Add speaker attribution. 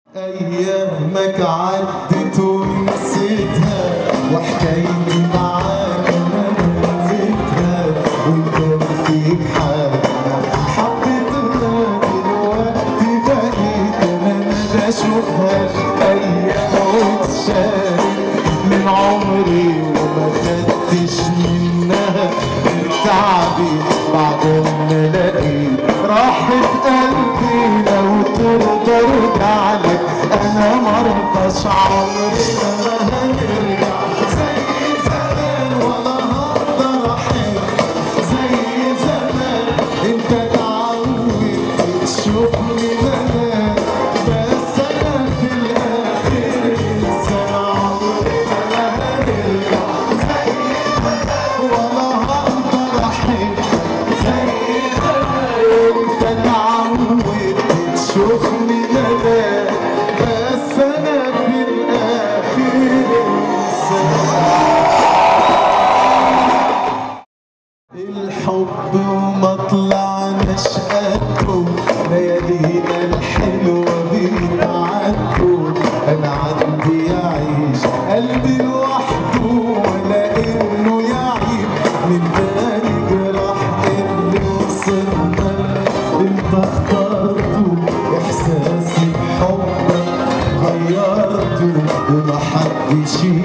Speaker 1: أيامك عدت ونسيتها وحكايتي معاك أنا نسيتها وكان فيك حاجة حبيتها دلوقتي بقيت أنا ما بشوفهاش أيام واتشالت من عمري وما خدتش منها تعبي بعد ما لقيت راحت قلبي لو ترضى ارجع لك انا مرضاش عمري ما هنرجع زي زمان ولا هقدر احب زي زمان انت تعودت تشوفني زمان بس انا في الاخر انسان عمري ما هنرجع زي زمان ولا هقدر احب زي زمان انت تعودت تشوفني زمان بس انا في الاخر انسان الحب ومطلع نشأته ليالينا الحلوة بيتعدوا أنا عندي يعيش قلبي لوحده ولا إنه يعيب من تاني جراح اللي وصلنا انت اخترته إحساسي بحبك غيرته ومحدش